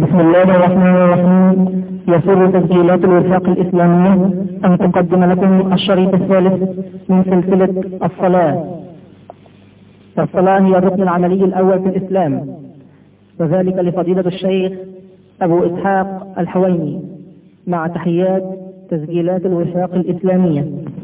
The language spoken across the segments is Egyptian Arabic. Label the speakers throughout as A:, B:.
A: بسم الله الرحمن الرحيم يسر تسجيلات الوفاق الإسلامية أن تقدم لكم الشريط الثالث من سلسلة الصلاة فالصلاة هي الركن العملي الأول في الإسلام وذلك لفضيلة الشيخ أبو إسحاق الحويني مع تحيات تسجيلات الوفاق الإسلامية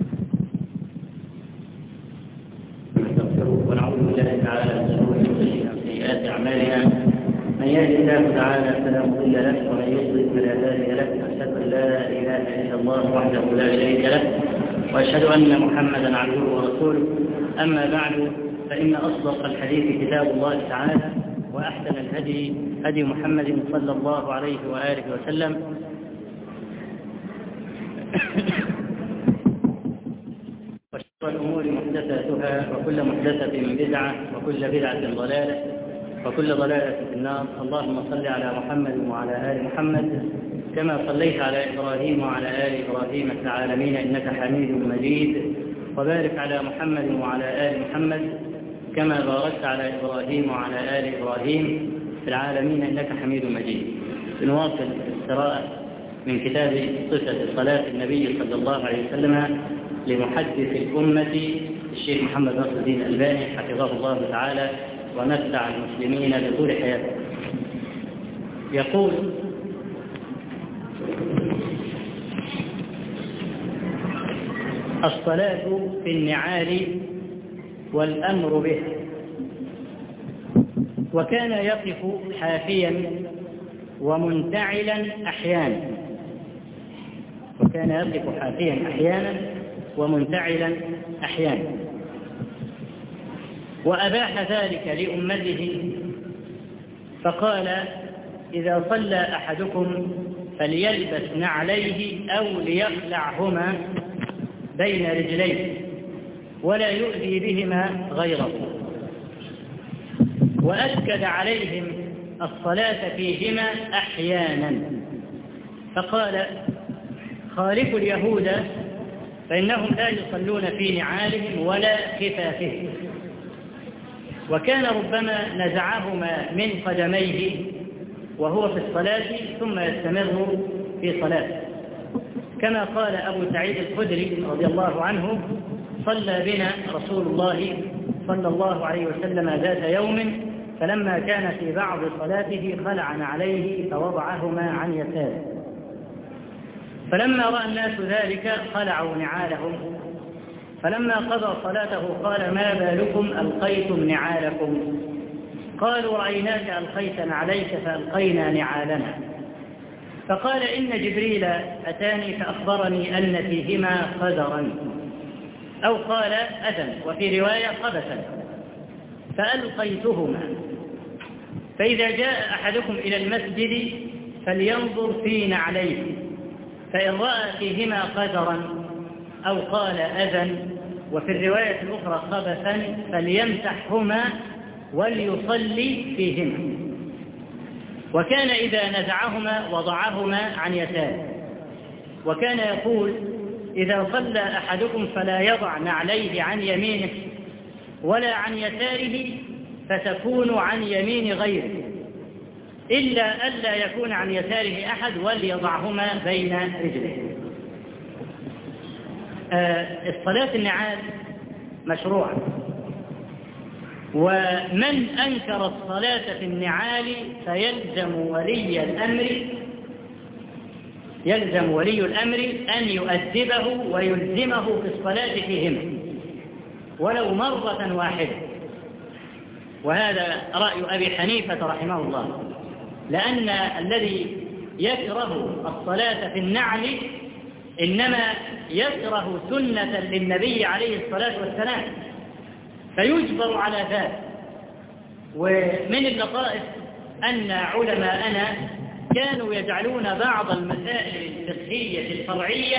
B: ونعوذ بالله تعالى من شرور انفسنا وسيئات اعمالنا من يهد الله تعالى فلا مضل له ومن يضلل فلا هادي له اشهد ان لا اله الا الله وحده لا شريك له واشهد ان محمدا عبده ورسوله اما بعد فان اصدق الحديث كتاب الله تعالى واحسن الهدي هدي محمد صلى الله عليه واله وسلم وشر الأمور محدثاتها وكل محدثة بدعة وكل بدعة ضلالة وكل ضلالة في النار اللهم صل على محمد وعلى آل محمد كما صليت على إبراهيم وعلى آل إبراهيم في العالمين إنك حميد مجيد وبارك على محمد وعلى آل محمد كما باركت على إبراهيم وعلى آل إبراهيم في العالمين إنك حميد مجيد بنواصل القراءة من كتاب صفة صلاة النبي صلى الله عليه وسلم لمحدث الأمة الشيخ محمد نصر الدين الألباني حفظه الله تعالى ومتع المسلمين بطول حياته يقول الصلاة في النعال والأمر به وكان يقف حافيا ومنتعلا أحيانا وكان يقف حافيا أحيانا ومنتعلا أحيانا وأباح ذلك لأمته فقال إذا صلى أحدكم فليلبس نعليه أو ليخلعهما بين رجليه ولا يؤذي بهما غيره وأكد عليهم الصلاة فيهما أحيانا فقال خالفوا اليهود فإنهم لا يصلون في نعالهم ولا خفافهم وكان ربما نزعهما من قدميه وهو في الصلاة ثم يستمر في صلاته كما قال أبو سعيد الخدري رضي الله عنه صلى بنا رسول الله صلى الله عليه وسلم ذات يوم فلما كان في بعض صلاته خلع عليه فوضعهما عن يساره فلما رأى الناس ذلك خلعوا نعالهم فلما قضى صلاته قال ما بالكم ألقيتم نعالكم قالوا رأيناك ألقيت عليك فألقينا نعالنا فقال إن جبريل أتاني فأخبرني أن فيهما قدرا أو قال أذى وفي رواية خبثا فألقيتهما فإذا جاء أحدكم إلى المسجد فلينظر في نعليه فإن رأى فيهما قدرا أو قال أذى وفي الرواية الأخرى خبثا فليمسحهما وليصلي فيهما وكان إذا نزعهما وضعهما عن يساره وكان يقول إذا صلى أحدكم فلا يضع نعليه عن يمينه ولا عن يساره فتكون عن يمين غيره إلا ألا يكون عن يساره أحد وليضعهما بين رجليه آه الصلاة النعال مشروعة ومن أنكر الصلاة في النعال فيلزم ولي الأمر يلزم ولي الأمر أن يؤدبه ويلزمه في الصلاة فيهما ولو مرة واحدة وهذا رأي أبي حنيفة رحمه الله لأن الذي يكره الصلاة في النعل إنما يكره سنة للنبي عليه الصلاة والسلام فيجبر على ذلك ومن اللطائف أن علماءنا كانوا يجعلون بعض المسائل الفقهية الفرعية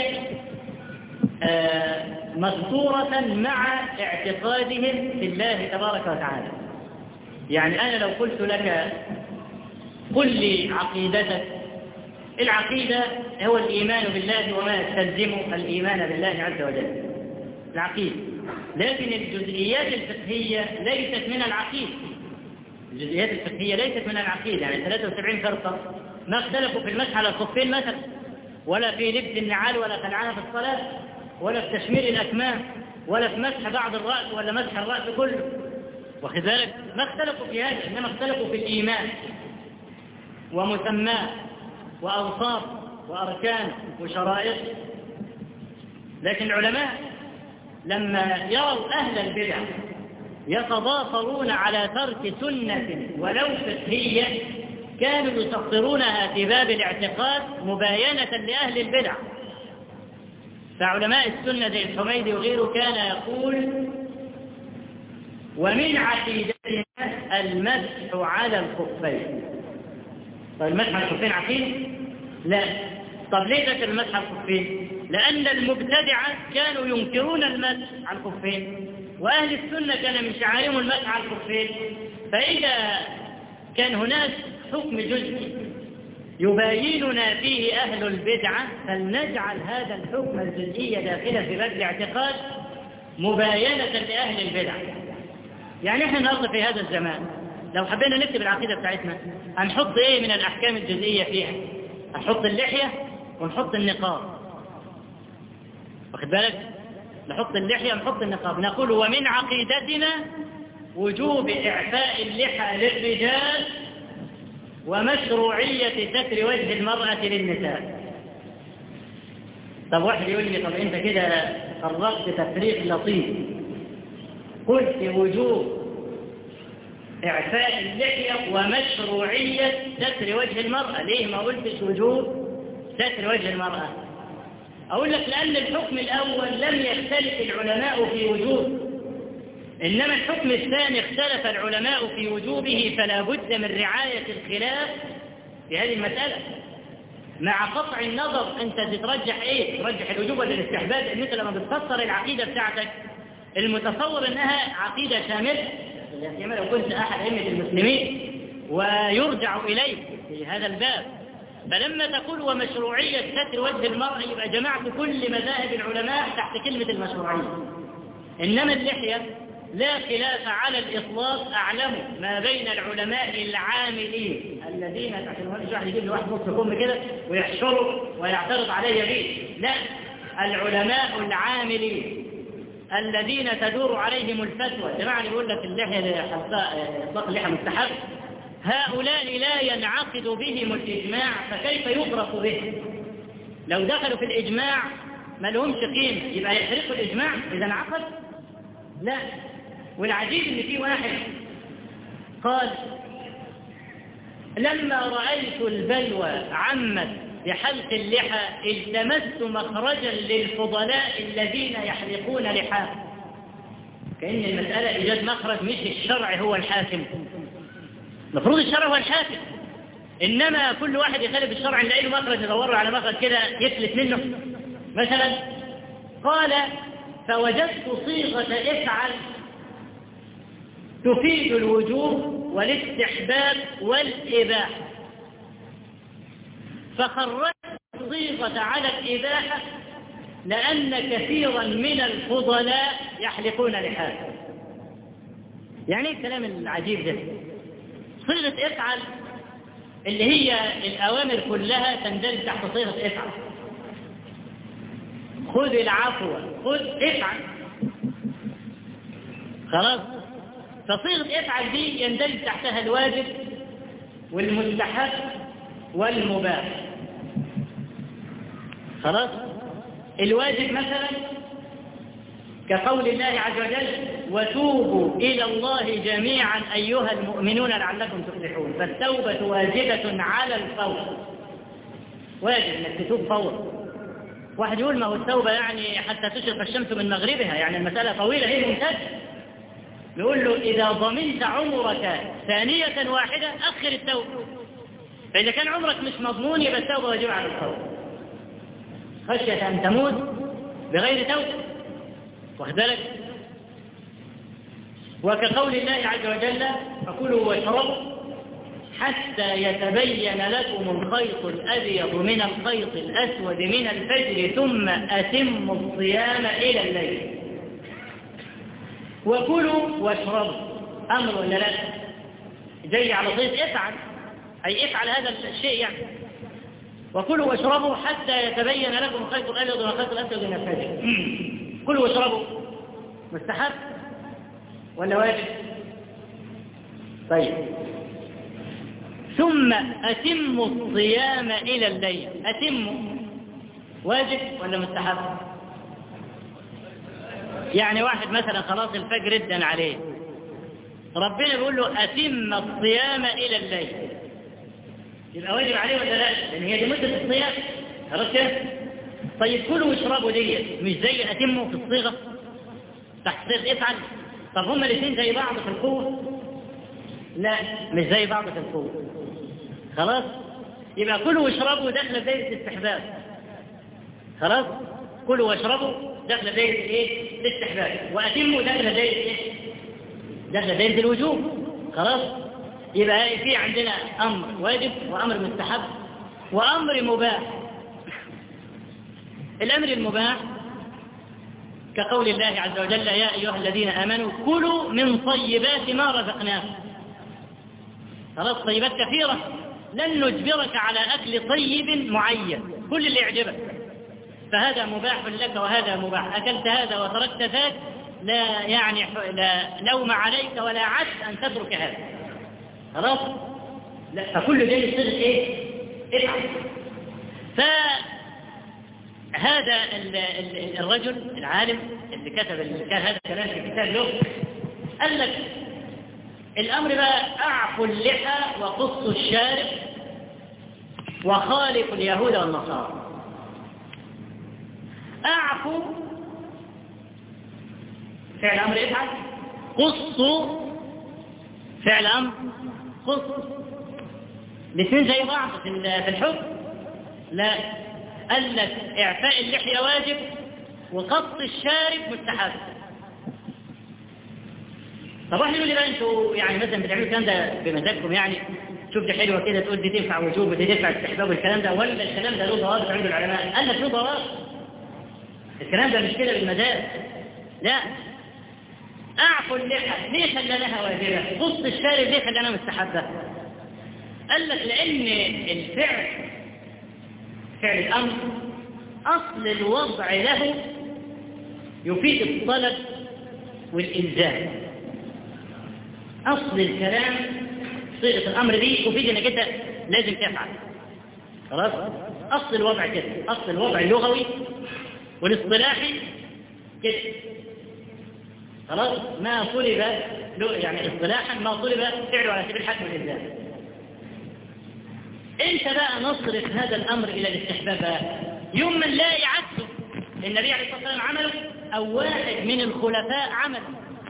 B: مسطورة مع اعتقادهم في الله تبارك وتعالى يعني أنا لو قلت لك قل لي عقيدتك العقيدة هو الإيمان بالله وما يستلزم الإيمان بالله عز وجل العقيدة لكن الجزئيات الفقهية ليست من العقيدة الجزئيات الفقهية ليست من العقيدة يعني 73 فرقة ما اختلفوا في المسح على الخفين مثلا ولا في لبس النعال ولا خلعانة في الصلاة ولا في تشمير الأكمام ولا في مسح بعض الرأس ولا مسح الرأس كله واخد بالك ما اختلفوا في هذا إنما اختلفوا في الإيمان ومسماه وأوصاف وأركان وشرائط لكن العلماء لما يروا أهل البدع يتضافرون على ترك سنة ولو فقهية كانوا يسخرونها في باب الاعتقاد مباينة لأهل البدع فعلماء السنة زي الحميدي وغيره كان يقول ومن عقيدتنا المسح على الخفين طيب المسح على الخفين عقيدة؟ لا طب ليه ذكر المسح على الخفين؟ لأن المبتدعة كانوا ينكرون المسح على الخفين وأهل السنة كان من شعارهم المسح على الخفين فإذا كان هناك حكم جزئي يبايننا فيه أهل البدعة فلنجعل هذا الحكم الجزئي داخلا في باب الاعتقاد مباينة لأهل البدع يعني احنا النهارده في هذا الزمان لو حبينا نكتب العقيدة بتاعتنا هنحط ايه من الأحكام الجزئية فيها هنحط اللحية ونحط النقاب واخد بالك نحط اللحية ونحط النقاب نقول ومن عقيدتنا وجوب إعفاء اللحى للرجال ومشروعية ستر وجه المرأة للنساء طب واحد يقول لي طب انت كده فرقت تفريق لطيف قلت وجوب إعفاء اللحية ومشروعية ستر وجه المرأة ليه ما قلتش وجوب ستر وجه المرأة أقول لك لأن الحكم الأول لم يختلف العلماء في وجوب إنما الحكم الثاني اختلف العلماء في وجوبه فلا بد من رعاية الخلاف في هذه المسألة مع قطع النظر أنت تترجح إيه ترجح الوجوب ولا الاستحباب لأن أنت لما بتفسر العقيدة بتاعتك المتصور أنها عقيدة شاملة سيما لو كنت أحد أئمة المسلمين ويرجع إليك في هذا الباب فلما تقول ومشروعية ستر وجه المرأة يبقى جمعت كل مذاهب العلماء تحت كلمة المشروعية إنما اللحية لا خلاف على الإطلاق أعلم ما بين العلماء العاملين الذين تحت المهندس واحد يجيب لي واحد نص كم كده ويحشره ويعترض علي به لا العلماء العاملين الذين تدور عليهم الفتوى جماعة يقول لك اللحية إطلاق اللحية مستحب هؤلاء لا ينعقد بهم الإجماع فكيف يفرق به لو دخلوا في الإجماع ما لهمش قيمة يبقى يحرقوا الإجماع إذا انعقد لا والعجيب ان في واحد قال لما رأيت البلوى عمت بحلق اللحى التمست مخرجا للفضلاء الذين يحلقون لحى كأن المسألة إيجاد مخرج مش الشرع هو الحاكم المفروض الشرع هو الحاكم إنما كل واحد يخالف الشرع نلاقي له مخرج يدور على مخرج كده يفلت منه مثلا قال فوجدت صيغة افعل تفيد الوجوب والاستحباب والإباحة فخرجت الصيغة على الإباحة لأن كثيرا من الفضلاء يحلقون لحاهم يعني ايه الكلام العجيب ده صيغة افعل اللي هي الأوامر كلها تندرج تحت صيغة افعل خذ العفو خذ افعل خلاص فصيغة افعل دي يندرج تحتها الواجب والمستحب والمباح خلاص الواجب مثلا كقول الله عز وجل وتوبوا إلى الله جميعا أيها المؤمنون لعلكم تفلحون فالتوبة واجبة على الفور واجب انك تتوب فورا واحد يقول ما هو التوبة يعني حتى تشرق الشمس من مغربها يعني المسألة طويلة هي ممتازة يقول له إذا ضمنت عمرك ثانية واحدة أخر التوبة فإذا كان عمرك مش مضمون يبقى التوبة واجبة على الفور خشية أن تموت بغير توبة واخد بالك وكقول الله عز وجل فكلوا واشربوا حتى يتبين لكم الخيط الأبيض من الخيط الأسود من الفجر ثم أتموا الصيام إلى الليل وكلوا واشربوا أمر ولا لا جاي على صيغ افعل أي افعل هذا الشيء يعني وكلوا واشربوا حتى يتبين لكم الخيط الأبيض من الخيط الأسود من الفجر كلوا واشربوا مستحب ولا واجب طيب ثم أتموا الصيام إلى الليل أتموا واجب ولا مستحب يعني واحد مثلا خلاص الفجر ادن عليه ربنا بيقول له أتم الصيام إلى الليل يبقى واجب عليه ولا لا لأن هي دي مدة الصيام خلاص كده طيب كلوا واشربوا ديت مش زي أتموا في الصيغة تحت صيغة افعل طب هما الاثنين زي بعض في القوة لا مش زي بعض في القوة خلاص يبقى كلوا واشربوا داخل دايرة الاستحباب خلاص كلوا واشربوا داخل دايرة ايه الاستحباب واتموا داخل دايرة ايه داخل دايرة الوجوب خلاص يبقى في عندنا امر واجب وامر مستحب وامر مباح الامر المباح كقول الله عز وجل يا ايها الذين امنوا كلوا من طيبات ما رزقناكم خلاص طيبات كثيره لن نجبرك على أكل طيب معين كل اللي يعجبك فهذا مباح لك وهذا مباح أكلت هذا وتركت ذاك لا يعني لا لوم عليك ولا عجز أن تترك هذا خلاص لا فكل ده يصير ايه افعل فهذا الرجل العالم اللي كتب اللي كان هذا الكلام في كتاب له قال لك الأمر بقى أعفوا اللحى وقصوا الشارب وخالفوا اليهود والنصارى أعفوا فعل أمر افعل قصوا فعل أمر قص الاثنين زي بعض في الحكم لا قال لك إعفاء اللحية واجب وقص الشارب مستحب طب واحد يقول لي بقى انتوا يعني مثلا بتعملوا الكلام ده بمزاجكم يعني شوف دي حلوه كده تقول دي تنفع وجوب ودي تنفع استحباب والكلام ده ولا الكلام ده له ضوابط عند العلماء قال لك له ضوابط الكلام ده مش كده بالمزاج لا اعفوا اللحى ليه خلاناها واجبه قص الشارب ليه خلاناها مستحبه قال لك لان الفعل فعل الامر اصل الوضع له يفيد الطلب والالزام أصل الكلام صيغة الأمر دي تفيد أنك أنت لازم تفعل خلاص أصل الوضع كده أصل الوضع اللغوي والاصطلاحي كده خلاص ما طلب يعني اصطلاحا ما طلب فعله على سبيل الحكم والإلزام انت بقى نصرف هذا الأمر إلى الاستحباب يوم من لا يعكسه النبي عليه الصلاة والسلام عمله أو واحد من الخلفاء عمله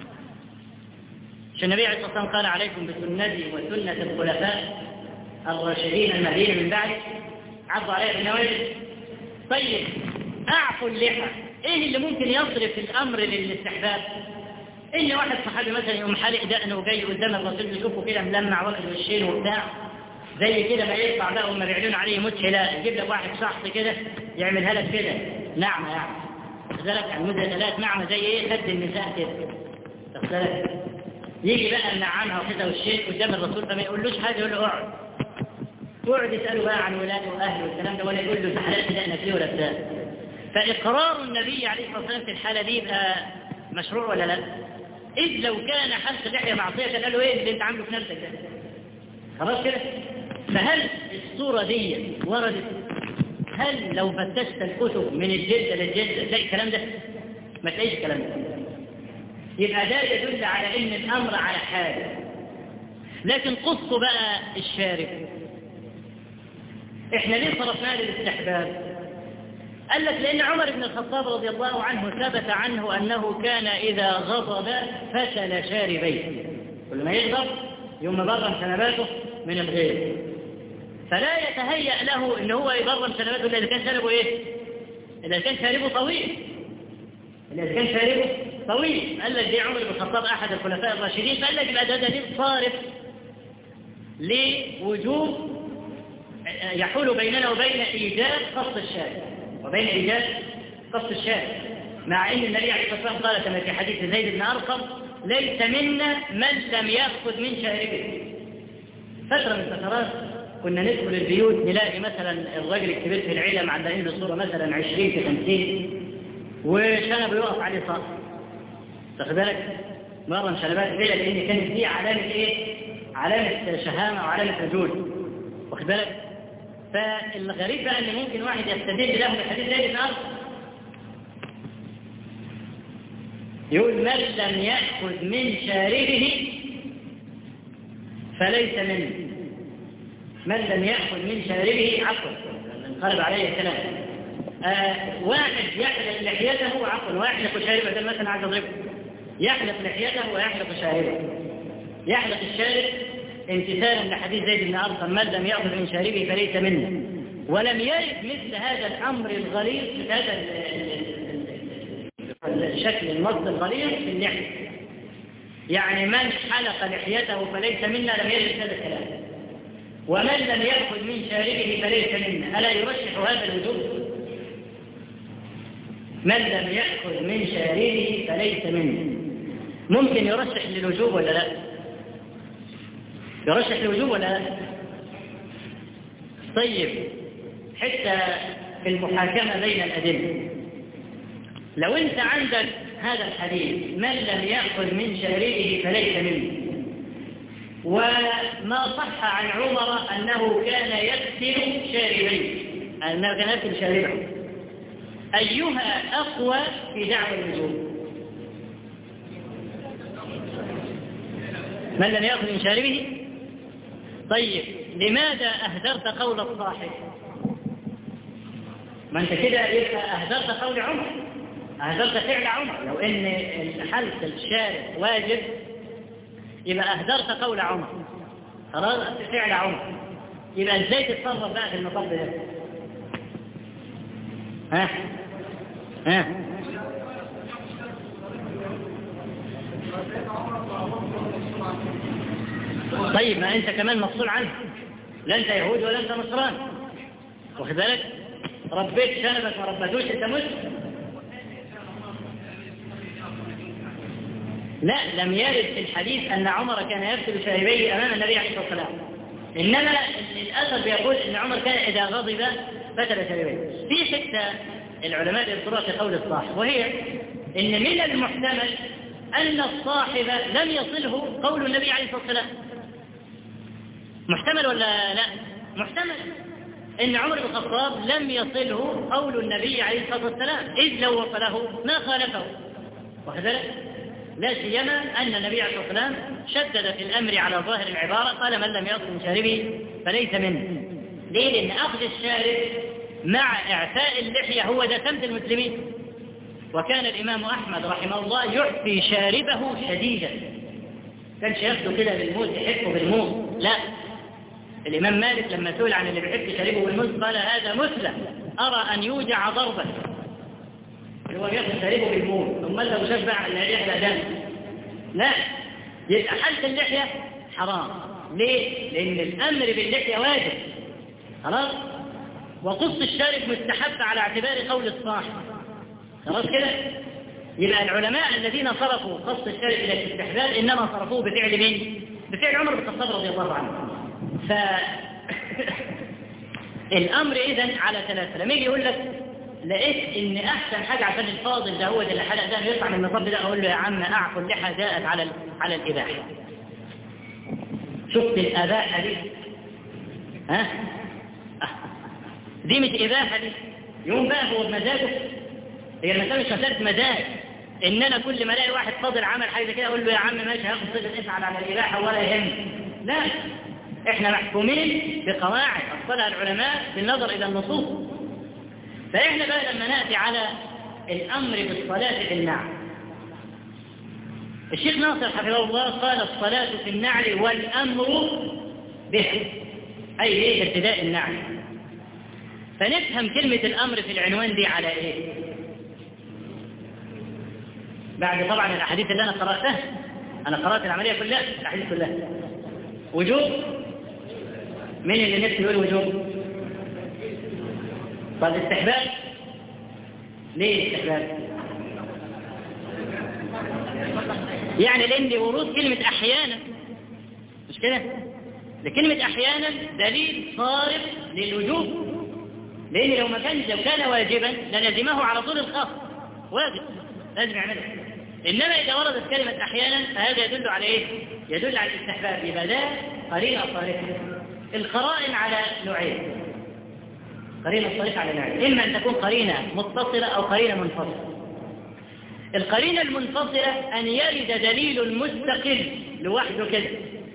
B: مش النبي عليه الصلاة والسلام قال عليكم بسنتي وسنة الخلفاء الراشدين المهديين من بعد عضوا عليها بالنواجذ طيب أعفوا اللحى إيه اللي ممكن يصرف الأمر للاستحباب إن واحد صحابي مثلا يقوم حالق دقنه وجاي قدام الرسول يشوفه كده ملمع واخد وشين وبتاع زي كده ما يطلع بقى وما بيعلنون عليه متش لا يجيب لك واحد شخص كده يعملها لك كده نعمة يعني ذلك المدة ثلاث نعمة زي ايه خد النساء كده تختلف يجي بقى النعامها وكده والشيخ قدام الرسول فما يقولوش حاجه يقول له اقعد يقعد يساله بقى عن ولاده واهله والكلام ده ولا يقول له حلال دقنك ليه ولا بتاع فاقرار النبي عليه الصلاه والسلام في الحاله دي يبقى مشروع ولا لا؟ اذ لو كان حلق اللحيه معصيه كان قال له ايه اللي انت عامله في نفسك ده؟ خلاص كده؟ فهل الصوره دي وردت هل لو فتشت الكتب من الجلد للجلد تلاقي الكلام ده؟ ما تلاقيش الكلام ده يبقى ده يدل على ان الامر على حاجه لكن قصوا بقى الشارب احنا ليه صرفناه للاستحباب قال لك لان عمر بن الخطاب رضي الله عنه ثبت عنه انه كان اذا غضب فتل شاربيه كل ما يغضب يوم برم سنباته من الغير فلا يتهيأ له ان هو يبرم سنباته الا اذا كان شاربه ايه اذا كان شاربه طويل اذا كان شاربه طويل قال لك دي عمر بن الخطاب أحد الخلفاء الراشدين فقال لك يبقى ده دليل صارف لوجوب يحول بيننا وبين إيجاد قص الشارع وبين إيجاد قص الشارع مع أن النبي عليه الصلاة والسلام قال كما في حديث زيد بن أرقم ليس منا من لم يأخذ من شاربه فترة من فترات كنا ندخل البيوت نلاقي مثلا الراجل الكبير في العيلة معلقين له صورة مثلا 20 في 50 وشنب يقف عليه صف واخد بالك؟ مرة من شنبات العيلة لأن كانت دي علامة إيه؟ علامة شهامة وعلامة رجول واخد بالك؟ فالغريب بقى ان ممكن واحد يستدل له بحديث زي بن يقول من لم يأخذ من شاربه فليس منه من لم يأخذ من شاربه عفوا انقلب عليه الكلام آه واحد يحلق لحيته عفوا ويحلق شاربه ده مثلا عايز اضربه يحلق لحيته ويحلق شاربه يحلق الشارب امتثالا لحديث زيد بن أرقم من لم يأخذ من شاربه فليس منه ولم يرد مثل هذا الأمر الغليظ مثل هذا الشكل النص الغليظ في اللحية يعني من حلق لحيته فليس منا لم يرد هذا الكلام ومن لم يأخذ من شاربه فليس منا ألا يرشح هذا الوجوب من لم يأخذ من شاربه فليس منا ممكن يرشح للوجوب ولا لا يرشح للوجوب ولا لا طيب حتى في المحاكمة بين الأدلة لو أنت عندك هذا الحديث من لم يأخذ من شاربه فليس منه وما صح عن عمر أنه كان يغسل شاربيه أنه كان يغسل شاربه أيها أقوى في دعوى الوجوب من لم يأخذ من شاربه طيب لماذا أهدرت قول الصاحب ما أنت كده يبقى أهدرت قول عمر أهدرت فعل عمر لو إن حلق الشارع واجب يبقى أهدرت قول عمر خلاص فعل عمر يبقى إزاي تتصرف بقى في المطب ده ها ها طيب ما أنت كمان مفصول عنه لا أنت يهود ولا أنت نصران واخد بالك ربيت شنبك ما ربيتوش أنت مسلم لا لم يرد في الحديث أن عمر كان يغسل شاربيه أمام النبي عليه الصلاة والسلام إنما الأثر بيقول أن عمر كان إذا غضب فتل شاربيه في حتة العلماء يذكرها في قول الصاحب وهي إن من المحتمل أن الصاحب لم يصله قول النبي عليه الصلاة والسلام محتمل ولا لا محتمل إن عمر بن الخطاب لم يصله قول النبي عليه الصلاة والسلام إذ لو وصله ما خالفه وكذلك لا سيما أن النبي عليه الصلاة والسلام شدد في الأمر على ظاهر العبارة قال من لم يأخذ من شاربه فليس منه ليه؟ لأن أخذ الشارب مع إعفاء اللحية هو دسمة المسلمين وكان الإمام أحمد رحمه الله يعفي شاربه شديدا كانش ياخده كده بالموت يحبه بالموت لا الإمام مالك لما سئل عن اللي بيحب شاربه بالموت قال هذا مثلى أرى أن يوجع ضربا هو بياخد شاربه بالموت ثم لو شبع اللحية دم لا يبقى حلق اللحية حرام ليه؟ لأن الأمر باللحية واجب خلاص وقص الشارب مستحب على اعتبار قول الصاحب خلاص كده يبقى العلماء الذين صرفوا قص الشارب إلى الاستحلال إنما صرفوه بفعل مين؟ بفعل عمر بن الخطاب رضي الله عنه ف الأمر إذا على ثلاثة لما يجي يقول لك لقيت ان احسن حاجة عشان الفاضل ده هو اللي حلق ده يطلع من النصاب ده اقول له يا عم اعفو اللحى جاءت على على الاباحة شفت الاباحة دي ها دي مش اباحة دي يوم بقى هو بمزاجه هي المسألة مش مسألة مزاج ان انا كل ما الاقي واحد فاضل عمل حاجة كده اقول له يا عم ماشي هاخد صيغة افعل على الاباحة ولا يهم لا احنا محكومين بقواعد اصلها العلماء بالنظر الى النصوص فإحنا بقى لما نأتي على الأمر بالصلاة في النعل الشيخ ناصر حفظه الله قال الصلاة في النعل والأمر به أي ليه ابتداء النعل فنفهم كلمة الأمر في العنوان دي على إيه بعد طبعا الأحاديث اللي أنا قرأتها أنا قرأت العملية كلها الأحاديث كلها وجوب مين اللي نفسه يقول وجوب طب استحباب ليه استحباب يعني لان ورود كلمة احيانا مش كده لكلمة أحيانا دليل صارف للوجوب لأن لو ما كان لو كان واجبا للزمه على طول الخاص واجب لازم يعمله إنما إذا وردت كلمة أحيانا فهذا يدل على إيه؟ يدل على الاستحباب يبقى ده قرينة صارفة القرائن على نوعين قرينة صارفة على نوعين إما أن تكون قرينة متصلة أو قرينة منفصلة القرينة المنفصلة أن يرد دليل مستقل لوحده كده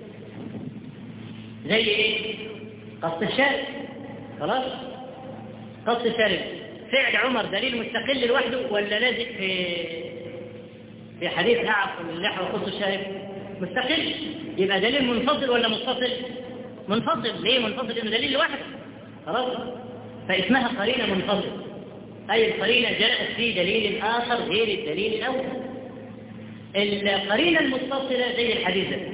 B: زي إيه؟ قص الشارع خلاص؟ قص الشارع فعل عمر دليل مستقل لوحده ولا لازق في في حديث أعف اللحى وقص الشارع مستقل يبقى دليل منفصل ولا متصل منفصل ليه منفصل انه دليل لوحده خلاص فاسمها قرينة منفصل أي القرينة جاءت في دليل آخر غير الدليل الأول القرينة المتصلة زي الحديث ده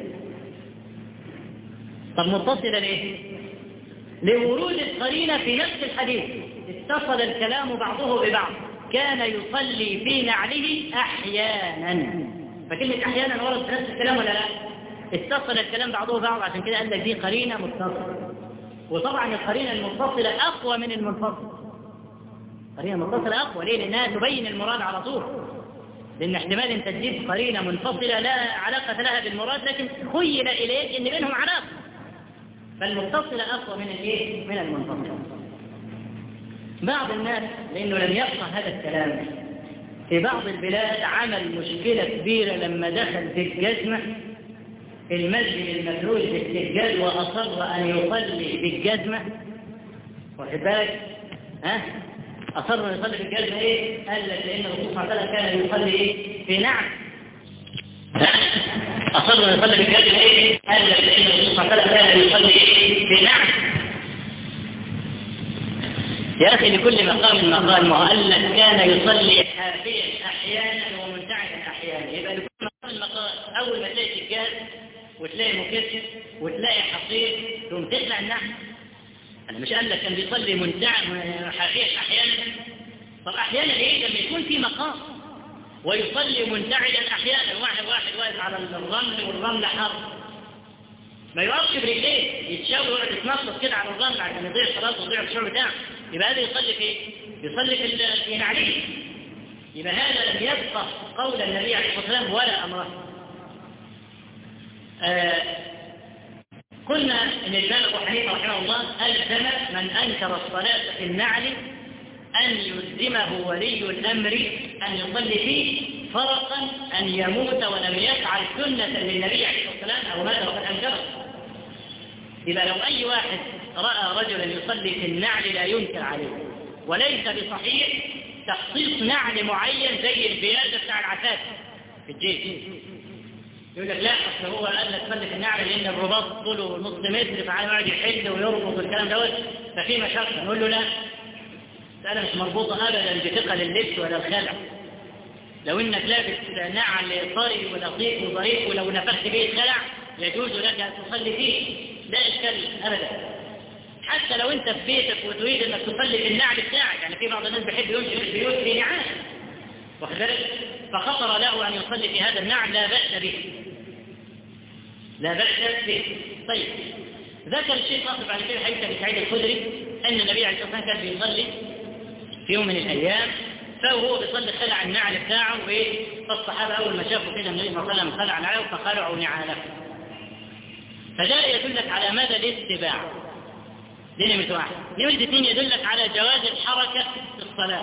B: طب متصلة ليه؟ لورود القرينة في نفس الحديث اتصل الكلام بعضه ببعض كان يصلي في نعله أحيانا فكلمة أحيانا ورد في نفس الكلام ولا لا؟ اتصل الكلام بعضه ببعض عشان كده قال لك دي قرينة متصلة وطبعا القرينة المتصلة أقوى من المنفصل قرينة متصلة أقوى ليه؟ لأنها تبين المراد على طول لأن احتمال أن تجيب قرينة منفصلة لا علاقة لها بالمراد لكن خيل إليك أن بينهم علاقة فالمتصلة أقوى من الإيه؟ من المنفصلة بعض الناس لأنه لم يفقه هذا الكلام في بعض البلاد عمل مشكلة كبيرة لما دخل في الجزمة المسجد المفروش بالسجاد وأصر أن يصلي بالجزمة واخد بالك ها أصر أن يصلي بالجزمة إيه؟ قال لك لأن الرسول صلى الله عليه وسلم كان يصلي إيه؟ في نعم أصر أن يصلي بالجزمة إيه؟ قال لك لأن الرسول صلى الله عليه وسلم كان يصلي إيه؟ في نعم يا أخي لكل مقام مقام وقال لك كان يصلي حافيا أحيانا ومنتعشا أحيانا يبقى لكل مقام مقام أول ما تلاقي سجاد وتلاقي مكتف وتلاقي حصير ثم تخلع النعم أنا مش قال لك كان بيصلي منتع حافيا أحيانا طب أحيانا إيه لما يكون في مقام ويصلي منتعدا أحيانا واحد واحد واقف على الرمل والرمل حر ما يقفش برجليه يتشاور ويقعد يتنطط كده على الرمل عشان يضيع خلاص ويضيع الشعور بتاعه يبقى هذا يصلي في يصلي في في نعليه يبقى هذا لم يبقى قول النبي عليه الصلاه والسلام ولا امره آه قلنا ان الامام ابو حنيفه رحمه الله الزم من انكر الصلاه في النعل ان يلزمه ولي الامر ان يصلي فيه فرقا ان يموت ولم يفعل سنه للنبي عليه الصلاه والسلام او ماذا وقد انكره إذا لو أي واحد رأى رجلا يصلي في النعل لا ينكر عليه وليس بصحيح تخصيص نعل معين زي البيادة بتاع العساس في الجيش يقول لك لا اصل هو قال لك صلي في النعل لان الرباط طوله نص متر فعلى يقعد يحل ويربط والكلام دوت ففي مشقه نقول له لا مسألة مش مربوطة أبدا بثقل اللبس ولا الخلع لو انك لابس نعل طري ولطيف وظريف ولو نفخت به الخلع يجوز لك ان تصلي فيه لا اشكال ابدا حتى لو انت في بيتك وتريد انك تصلي في النعل بتاعك يعني في بعض الناس بيحب يمشي في البيوت في نعال واخد بالك فخطر له ان يصلي في هذا النعل لا باس به لا باس به طيب ذكر الشيخ ناصر بعد كده حديث ابي سعيد الخدري ان النبي عليه الصلاه والسلام كان بيصلي في يوم من الايام فهو بيصلي خلع النعل بتاعه فالصحابه اول ما شافوا كده النبي صلى الله عليه وسلم خلع نعله فخلعوا نعاله فده يدلك على ماذا الاتباع دي نمرة واحد نمرة اثنين يدلك على جواز الحركة في الصلاة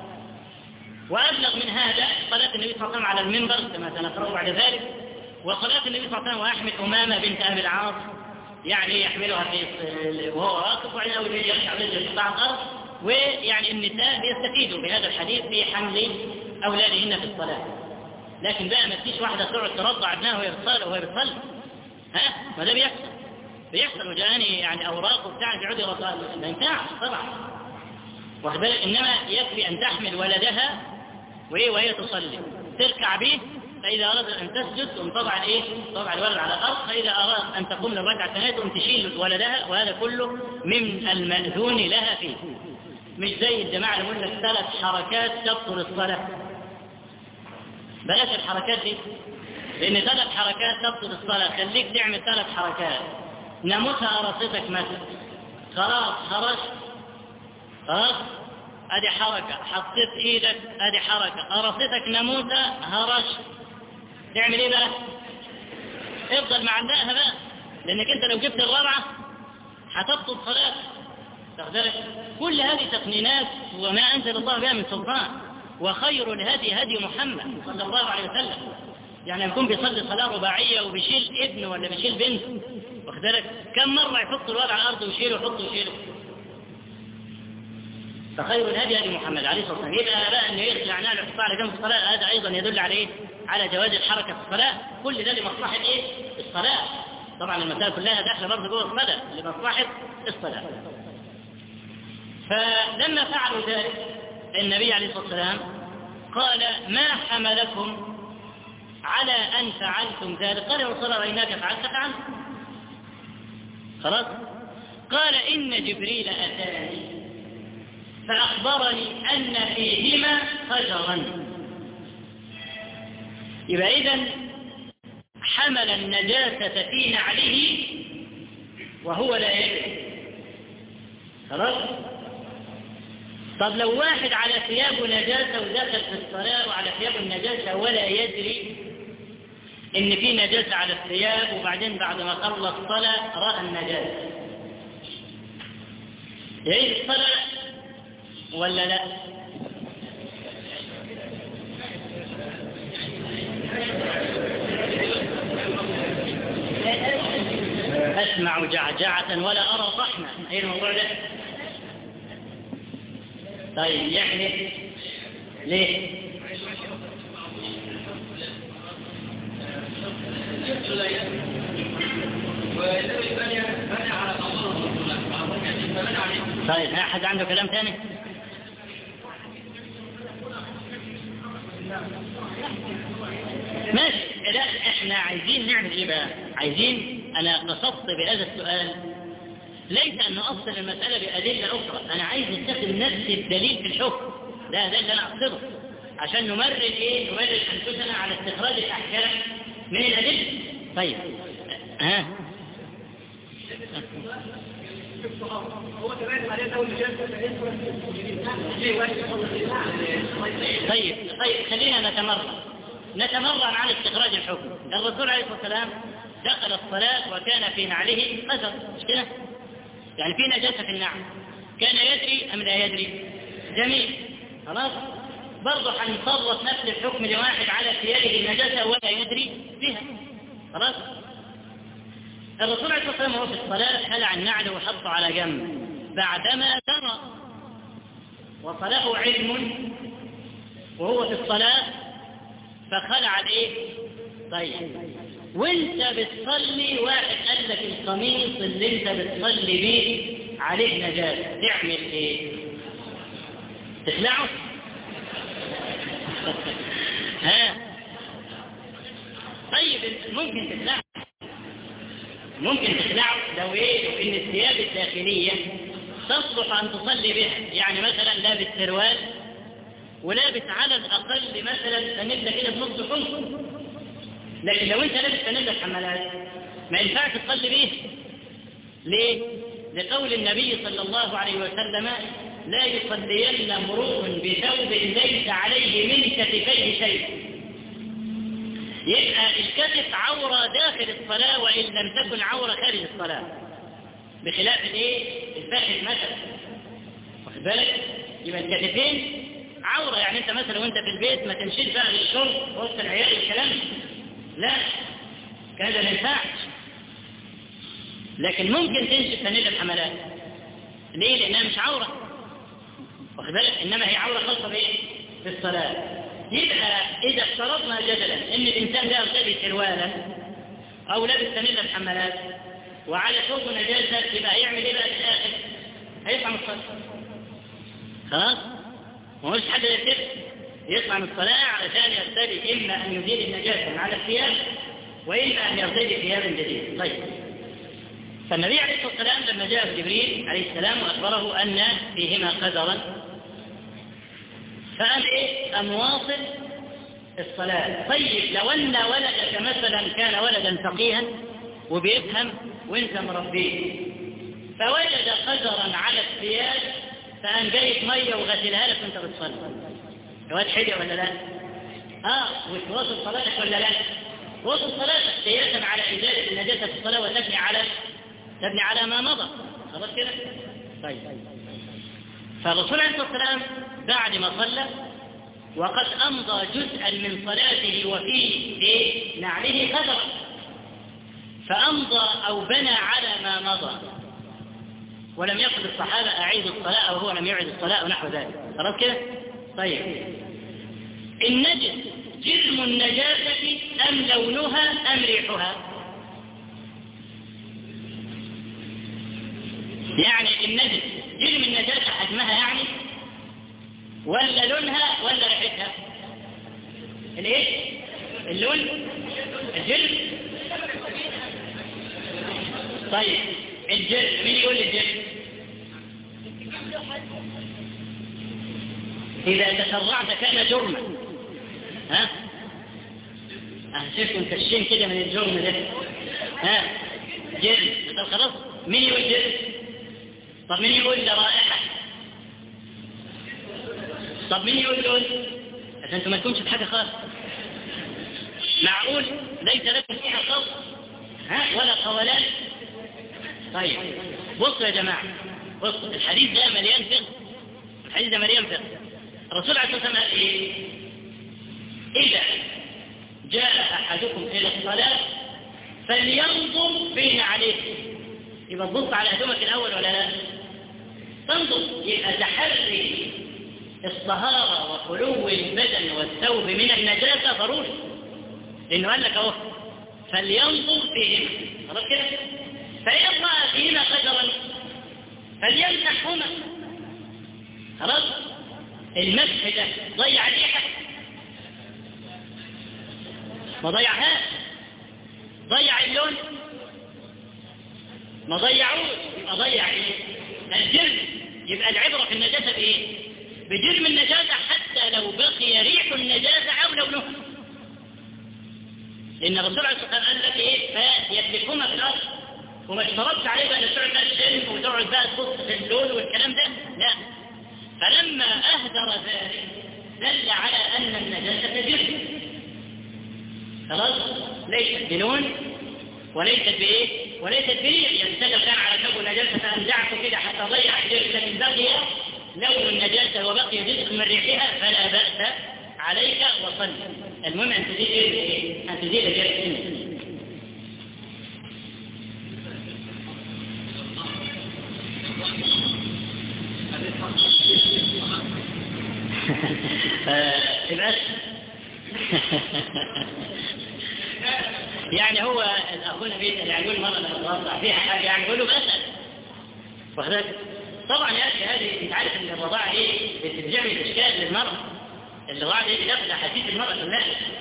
B: وأبلغ من هذا صلاة النبي صلى الله عليه وسلم على المنبر كما سنقرأ بعد ذلك وصلاة النبي صلى الله عليه وسلم ويحمل أمامة بنت أبي العاص يعني يحملها في وهو واقف وبعدين أول شيء يرجع رجل في قطاع الأرض ويعني النساء بيستفيدوا بهذا الحديث في حمل أولادهن في الصلاة لكن بقى ما تجيش واحدة تقعد ترضع ابنها وهي بتصلي وهي بتصلي ها ما ده بيحصل بيحصل وجاني يعني اوراق وبتاع بيقعد يرضع ما ينفعش طبعا واخد بالك انما يكفي ان تحمل ولدها وايه وهي تصلي تركع به فاذا ارادت ان تسجد تقوم طبعا ايه طبعا الولد على الارض فاذا ارادت ان تقوم للركعه الثانيه تقوم تشيل ولدها وهذا كله من الماذون لها فيه مش زي الجماعه اللي يقول لك ثلاث حركات تبطل الصلاه بلاش الحركات دي لأن ثلاث حركات تبطل الصلاة خليك تعمل ثلاث حركات ناموسها قرصتك مثلا خلاص خرجت خلاص ادي حركة حطيت ايدك ادي حركة قرصتك ناموسة هرشت تعمل ايه بقى افضل معلقها بقى لانك انت لو جبت الرابعة هتبطل صلاتك تقدر كل هذه تقنينات وما انزل الله بها من سلطان وخير الهدي هدي محمد صلى الله عليه وسلم يعني يكون بيصلي صلاة رباعية وبيشيل ابن ولا بيشيل بنت واخد بالك كم مرة يحط الوضع على الأرض ويشيله ويحطه ويشيله فخير الهدي هدي محمد عليه الصلاة والسلام يبقى بقى انه يخلع نعل ويحطها على جنب الصلاة هذا أيضا يدل على إيه؟ على جواز الحركة في الصلاة كل ده لمصلحة إيه؟ الصلاة طبعا المسائل كلها داخلة برضه جوه الصلاة لمصلحة الصلاة فلما فعلوا ذلك النبي عليه الصلاة والسلام قال ما حملكم على أن فعلتم ذلك قال يا رسول الله رأيناك فعلت فعلت خلاص قال إن جبريل أتاني فأخبرني أن فيهما خجرا يبقى إذا حمل النجاسة في نعله وهو لا يدري خلاص طب لو واحد على ثيابه نجاسة ودخل في الصلاة وعلى ثيابه النجاسة ولا يدري إن في نجاسة على الثياب وبعدين بعد ما خلص الصلاة رأى النجاسة يعيد الصلاة ولا لا؟ أسمع جعجعة ولا أرى طحنا أي الموضوع ده طيب يعني ليه طيب ها حد عنده كلام ثاني ماشي لا احنا عايزين نعمل ايه بقى عايزين انا قصدت بهذا السؤال ليس ان اصل المسألة بأدلة اخرى انا عايز نستخدم نفس الدليل في الحكم ده ده اللي انا اقصده عشان نمرر ايه نمرر انفسنا على استخراج الاحكام من الادلة طيب ها طيب طيب خلينا نتمرن نتمرن على استخراج الحكم الرسول عليه الصلاة والسلام دخل الصلاة وكان في نعله قدر مش كده يعني في نجاسة في النعل كان يدري أم لا يدري جميل خلاص برضه هنصرف نفس الحكم لواحد على ثيابه النجاسة ولا يدري بها خلاص الرسول عليه الصلاة والسلام وهو في الصلاة خلع النعل وحطه على جنب بعدما ترى وصله علم وهو في الصلاة فخلع الايه طيب وانت بتصلي واحد قال لك القميص اللي انت بتصلي بيه عليه نجاسة تعمل ايه تخلعه ها طيب ممكن تخلعه ممكن تخلعه لو ايه لو ان الثياب الداخلية تصلح ان تصلي بها يعني مثلا لابس سروال ولابس على الاقل مثلا فانيلا كده بنص كم لكن لو انت لابس فانيلا حمالات ما ينفعش تصلي بيه ليه لقول النبي صلى الله عليه وسلم لا يصلين امرؤ بثوب ليس عليه من كتفيه شيء يبقى الكتف عورة داخل الصلاة وإن لم تكن عورة خارج الصلاة بخلاف الايه الفخذ مثلا واخد بالك يبقى الكتفين عورة يعني انت مثلا وانت في البيت ما تمشيش بقى للشرب وسط العيال الكلام لا كذا ما ينفعش لكن ممكن تمشي فانيلا الحملات ليه لانها مش عورة واخد بالك انما هي عورة خاصة بايه في الصلاة يبقى اذا افترضنا جدلا ان الانسان ده يرتدي سروالا او لابس فانيلا الحملات وعلى ثوبه نجاسة يبقى هيعمل ايه بقى في الاخر هيطلع من الصلاة خلاص ما هوش حد يرتد يطلع من الصلاة علشان يرتدي اما ان يزيل النجاسة من على الثياب واما ان يرتدي ثيابا جديدة طيب فالنبي عليه الصلاة والسلام لما جاء جبريل عليه السلام وأخبره أن فيهما قدرا فقال إيه أن واصل الصلاة طيب لو أن ولدك مثلا كان ولدا فقيها وبيفهم وانت مربيه فوجد قدرا على الثياب فقام جايب ميه وغسلها لك وانت بتصلي الواد حلو ولا لا؟ اه مش واصل صلاتك ولا لا؟ واصل صلاتك قياسا على ازاله النجاسه في الصلاه وتبني على تبني على ما مضى خلاص كده؟ طيب فالرسول عليه الصلاه والسلام بعد ما صلى وقد امضى جزءا من صلاته وفي نعله قدرا فامضى او بنى على ما مضى ولم يقل الصحابة أعيد الصلاة أو هو لم يعد الصلاة أو نحو ذلك خلاص كده؟ طيب النجس جرم النجاسة أم لونها أم ريحها؟ يعني النجس جرم النجاسة حجمها يعني ولا لونها ولا ريحتها؟ الايه؟ اللون؟ الجلد؟ طيب الجلد مين يقول الجلد؟ إذا تسرعت كان جرما ها؟ شفتم كشين كده من الجرم ده ها؟ جلد طب خلاص مين يقول جلد؟ طب مين يقول رائحة؟ طب مين يقول لون؟ عشان انتم ما تكونش في حاجة خالص معقول ليس لكم فيها صوت ها ولا قولان طيب بصوا يا جماعة بصوا الحديث ده مليان فقه الحديث ده مليان فقه الرسول عليه الصلاة والسلام قال إيه؟ إذا جاء أحدكم إلى الصلاة فلينظر بين عليه يبقى تبص على هدومك الأول ولا لا؟ تنظر يبقى تحري الطهارة وخلو البدن والثوب من النجاسة ضروري لأنه قال لك أهو فلينظر فيهما خلاص كده؟ فإن رأى فيهما قدرا فليمسحهما خلاص المسح ده ضيع ريحه ما ضيعهاش ضيع اللون ما ضيعوش يبقى ضيع ايه الجرم يبقى العبرة في النجاسة بايه بجرم النجاسة حتى لو بقي ريح النجاسة او لونها لان الرسول عليه الصلاه والسلام قال لك ايه فيتركهما في الارض وما اشترطش عليه بقى تقعد بقى تشم وتقعد بقى تبص في اللون والكلام ده لا فلما اهدر ذلك دل على ان النجاسه جرم خلاص ليست بلون وليست بايه وليست بريح ينتقل كان على ثوب النجاسه فانزعته كده حتى ضيع جرم لكن بقي لون النجاسه وبقي جزء من ريحها فلا باس عليك وصل المهم ان تزيد ايه ان تزيد الجرم تبقى يعني هو اخونا بيسال يعني يقول مره لما فيها حاجه يعني يقول له بسال وحضرتك طبعا يا اخي هذه انت عارف ان الرضاعه ايه بتعمل اشكال للمراه الرضاعه دي داخل احاسيس المراه كلها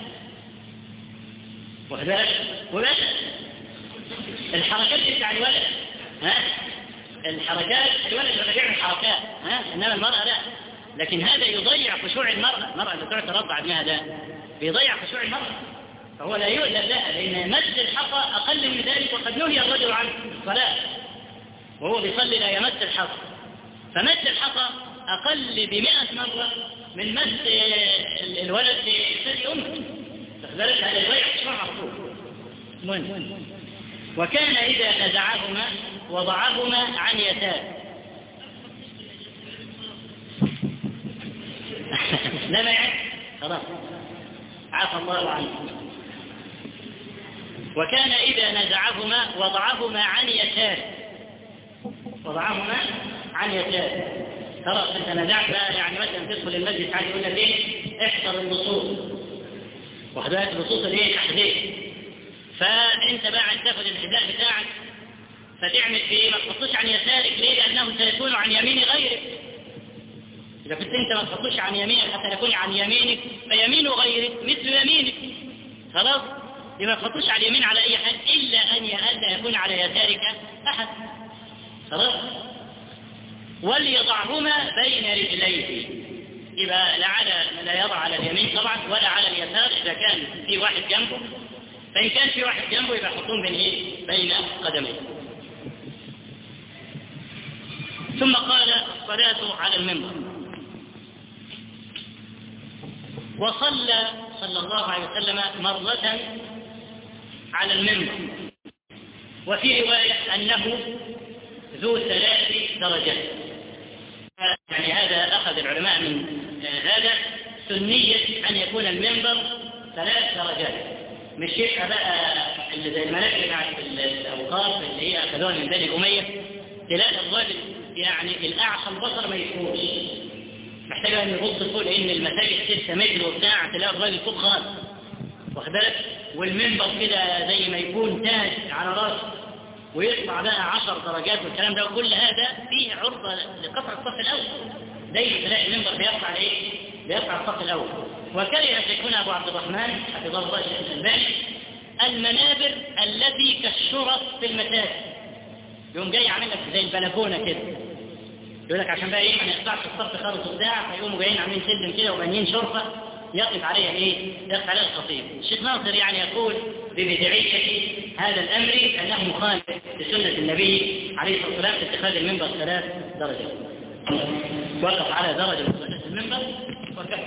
B: وحضرتك وبس الحركات دي بتاع الولد ها الحركات الولد ولا بيعمل حركات ها انما المراه لا لكن هذا يضيع خشوع المرأة المرأة اللي تقعد ترضع ابنها ده بيضيع خشوع المرأة فهو لا يؤذن لها لأن مد الحصى أقل من ذلك وقد نهي الرجل عن الصلاة وهو بيصلي لا يمس الحصى فمد الحصى أقل بمئة مرة من مس الولد لثدي أمه فذلك هذا يضيع خشوع على طول وكان إذا نزعهما وضعهما عن يسار لا ما يعد خلاص عفى الله عنه وكان إذا نزعهما وضعهما عن يسار وضعهما عن يسار خلاص انت نزعت بقى يعني مثلا تدخل المسجد تعالى يقول لك ايه احضر النصوص وحدات النصوص الايه تحديد فانت بقى عايز تاخد الحذاء بتاعك فتعمل في ايه ما تحطوش عن يسارك ليه لانه سيكون عن يمين غيرك إذا كنت أنت ما تحطوش عن يمينك حتى يكون عن يمينك فيمين غيرك مثل يمينك خلاص يبقى ما تحطوش على اليمين على أي حد إلا أن ألا يكون على يسارك أحد خلاص وليضعهما بين رجليه يبقى لا على لا يضع على اليمين طبعا ولا على اليسار إذا كان في واحد جنبه فإن كان في واحد جنبه يبقى يحطهم بين إيه؟ بين قدميه ثم قال الصلاة على المنبر وصلى صلى الله عليه وسلم مرة على المنبر وفي رواية أنه ذو ثلاث درجات يعني هذا أخذ العلماء من هذا سنية أن يكون المنبر ثلاث درجات مش يبقى بقى اللي زي المناكب بتاعت الأوقاف اللي هي أخذوها من بني أمية تلاقي الراجل يعني الأعصى البصر ما يفوش محتاج أن يبص فوق لأن المساجد 6 متر وبتاع تلاقي الراجل فوق خالص واخد بالك والمنبر كده زي ما يكون تاج على راسه ويطلع بقى 10 درجات والكلام ده وكل هذا فيه عرضة لقطع الصف الأول دايما تلاقي المنبر بيطلع ايه؟ بيطلع الصف الأول وكره شيخنا أبو عبد الرحمن حفظه الله الشيخ الألباني المنابر التي كالشرف في المساجد يقوم جاي عامل لك زي البلكونه كده يقول لك عشان بقى ايه ما يقطعش الصف خالص وبتاع فيقوموا جايين عاملين سلم كده وبانيين شرفه يقف عليها ايه؟ يقف عليها الخطيب الشيخ ناصر يعني يقول ببدعيه هذا الامر انه مخالف لسنه النبي عليه الصلاه والسلام في اتخاذ المنبر ثلاث درجات وقف على درجه من المنبر وكفر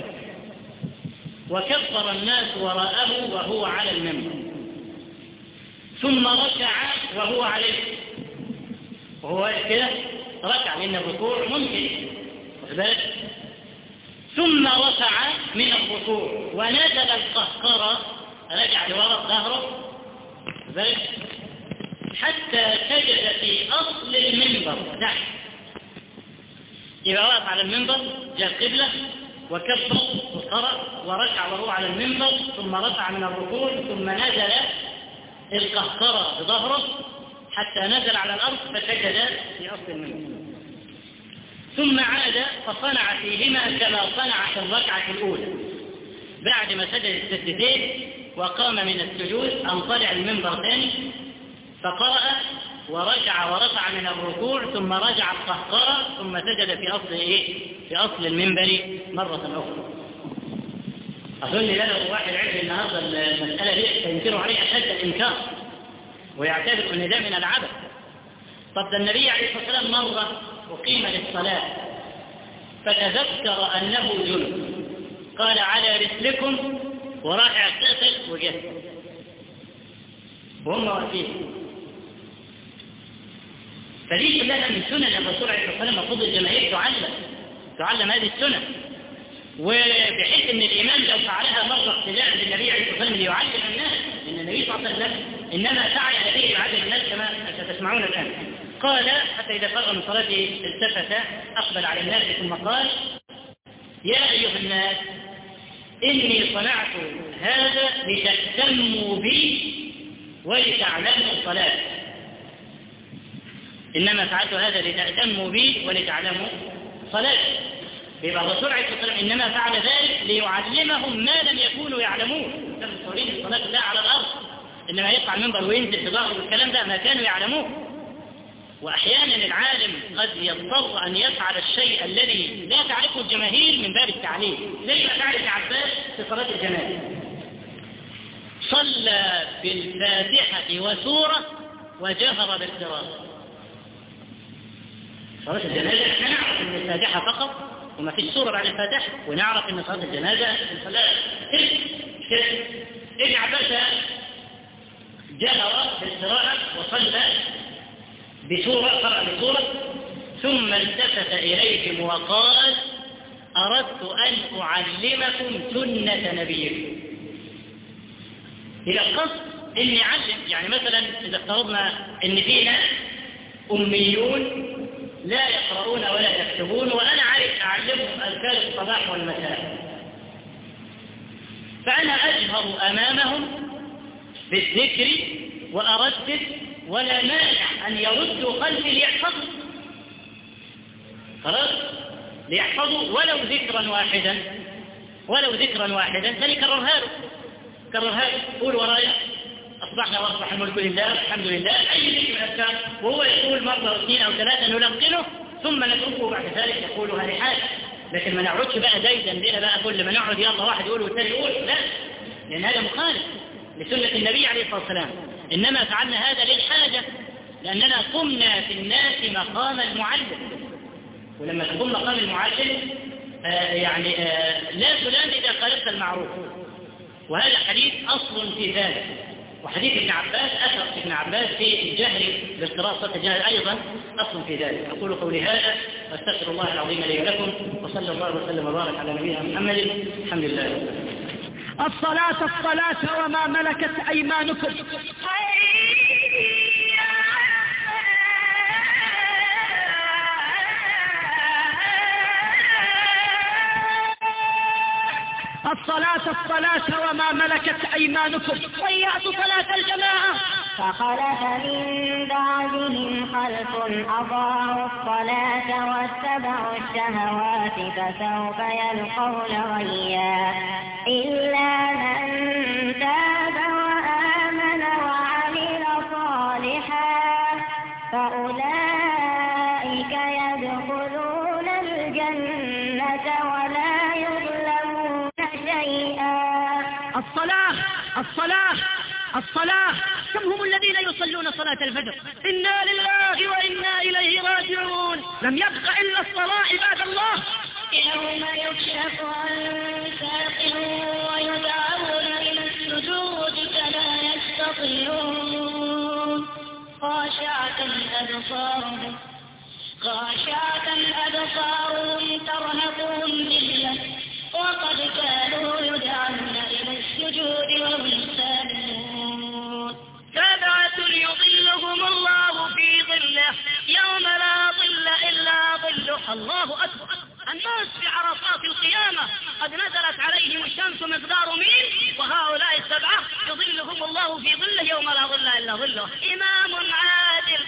B: وكبر الناس وراءه وهو على المنبر ثم ركع وهو عليه وهو كده ركع لأن الركوع ممكن بالك ثم رفع من الركوع ونزل القهقرة رجع لوراء ظهره بالك حتى سجد في أصل المنبر تحت إذا وقف على المنبر جاء القبلة وكبر وقرأ وركع وهو على المنبر ثم رفع من الركوع ثم نزل القهقرة بظهره حتى نزل على الأرض فسجد في أصل المنبر ثم عاد فصنع فيهما كما صنع في الركعة الأولى بعد ما سجد السجدتين وقام من السجود أن طلع المنبر ثاني فقرأ ورجع ورفع من الركوع ثم رجع القهقرة ثم سجد في أصل إيه؟ في أصل المنبر مرة أخرى أظن لو واحد عرف النهارده المسألة دي سينكر عليه أشد الإنكار ويعتبر أن ده من العبث طب ده النبي عليه الصلاة والسلام مرة أقيم للصلاة فتذكر أنه جنب قال على رسلكم وراح اغتسل وجه وهم واقفين فدي كلها من سنن الرسول عليه الصلاة والسلام المفروض الجماهير تعلم تعلم هذه السنن وبحيث ان الامام لو فعلها مره اقتداء بالنبي عليه الصلاه والسلام ليعلم الناس ان النبي صلى الله عليه وسلم انما فعل هذه ليعلم الناس كما ستسمعون الان قال حتى اذا فرغ من صلاته التفت اقبل على الناس ثم قال يا ايها الناس اني صنعت هذا لتهتموا بي ولتعلموا الصلاه انما فعلت هذا لتهتموا بي ولتعلموا صلاتي يبقى الرسول عليه الصلاه والسلام انما فعل ذلك ليعلمهم ما لم يكونوا يعلمون كانوا متصورين الصلاه الله على الارض انما يقع المنبر وينزل في ظهره والكلام ده ما كانوا يعلموه واحيانا العالم قد يضطر ان يفعل الشيء الذي لا تعرفه الجماهير من باب التعليم زي ما فعل ابن عباس في صلاه الجنازه صلى بالفاتحه وسوره وجهر بالقراءه صلاه الجنازه احنا نعرف ان الفاتحه فقط وما فيش سورة بعد الفاتحة ونعرف ان صلاة الجنازة صلاة ابن عباس جهر بالقراءة وصلى بسورة قرأ بسورة ثم التفت إليهم وقال أردت أن أعلمكم سنة نبيكم إلى القصد إني أعلم يعني مثلا إذا افترضنا إن فينا أميون لا يقرؤون ولا يكتبون وأنا عارف أعلمهم أذكار الصباح والمساء فأنا أجهر أمامهم بالذكر وأردد ولا مانع أن يردوا خلفي ليحفظوا خلاص ليحفظوا ولو ذكرا واحدا ولو ذكرا واحدا فليكررها له كررها له قول ورايا أصبحنا وأصبح الملك لله الحمد لله أي ذكر من الأذكار وهو يقول مرة واثنين أو ثلاثة نلقنه ثم نتركه بعد ذلك يقولها لحاجة لكن ما نقعدش بقى دايدا لنا بقى كل ما نقعد يلا واحد يقول والثاني يقول لا لأن هذا مخالف لسنة النبي عليه الصلاة والسلام إنما فعلنا هذا للحاجة لأننا قمنا في الناس مقام المعلم ولما تقوم مقام المعلم آه يعني آه لا فلان إذا خالفت المعروف وهذا حديث أصل في ذلك وحديث ابن عباس أثر ابن عباس في الجهل بالقراءة الجهل أيضا أصل في ذلك أقول قولي هذا واستغفر الله العظيم لي ولكم وصلى الله وسلم وبارك على نبينا محمد الحمد لله
A: الصلاة الصلاة وما ملكت أيمانكم الصلاة الصلاة وما ملكت أيمانكم ضيعت صلاة الجماعة
C: فخلف من بعدهم خلف أضاعوا الصلاة واتبعوا الشهوات فسوف يلقون غيا إلا من تاب وآمن وعمل صالحا فأولئك يدخلون الجنة ولا يظلمون شيئا
A: الصلاة الصلاة الصلاة كم هم الذين يصلون صلاة الفجر إنا لله وإنا إليه راجعون لم يبق إلا الصلاة عباد الله
C: يوم يكشف عن ساق ويدعون إلى السجود فلا يستطيعون خاشعة أبصارهم خاشعة أبصارهم ترهقهم ذلة وقد كانوا يدعون إلى السجود وهم سالمون
A: سبعة يظلهم الله في ظله يوم لا ظل إلا ظله الله أكبر الناس في عرصات القيامة قد نزلت عليهم الشمس مقدار ميل وهؤلاء السبعة يظلهم الله في ظله يوم لا ظل إلا ظله إمام عادل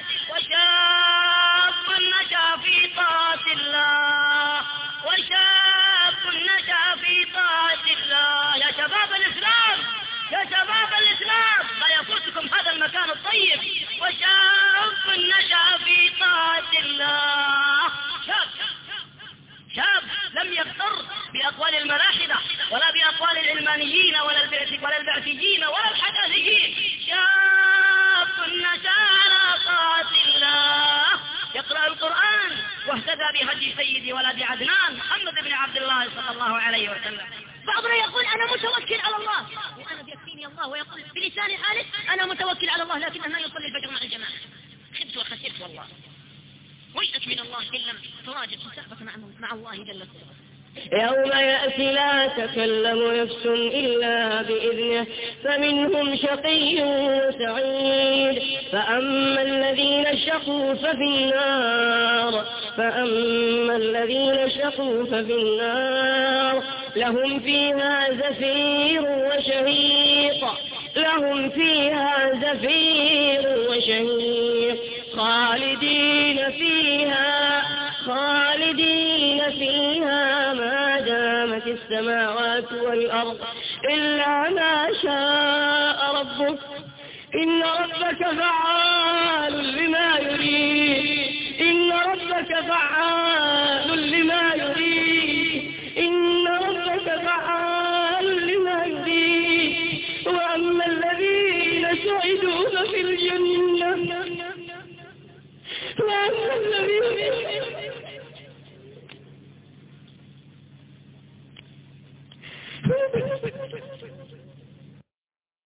A: وشاب نشا في طاعة الله وشاب نشا في طاعة الله يا شباب الإسلام يا شباب الإسلام لا يفوتكم هذا المكان الطيب وشاب نشأ في طاعة الله شاب شاب لم يغتر بأقوال الملاحدة ولا بأقوال العلمانيين ولا البعث ولا البعثيين ولا الحداثيين شاب نشأ على طاعة الله يقرأ القرآن واهتدى بهدي سيدي ولد عدنان محمد بن عبد الله صلى الله عليه وسلم بعضنا يقول أنا متوكل على الله وأنا بيكفيني الله ويقول بلسان حاله أنا متوكل على الله لكنه ما يصلي الفجر مع الجماعة خبت وخسرت والله ويأت من الله إن لم تراجع حسابك مع, مع الله جل وعلا
D: يوم يأتي لا تكلم نفس إلا بإذنه فمنهم شقي وسعيد فأما الذين شقوا ففي النار فأما الذين شقوا ففي النار لهم فيها زفير وشهيق لهم فيها زفير وشهيق خالدين فيها خالدين فيها ما دامت السماوات والأرض إلا ما شاء ربك إن ربك فعال لما يريد إن ربك فعال لما يريد إن ربك فعال لما يريد وأما الذين سعدوا ففي الجنة وأما الذين Thank you.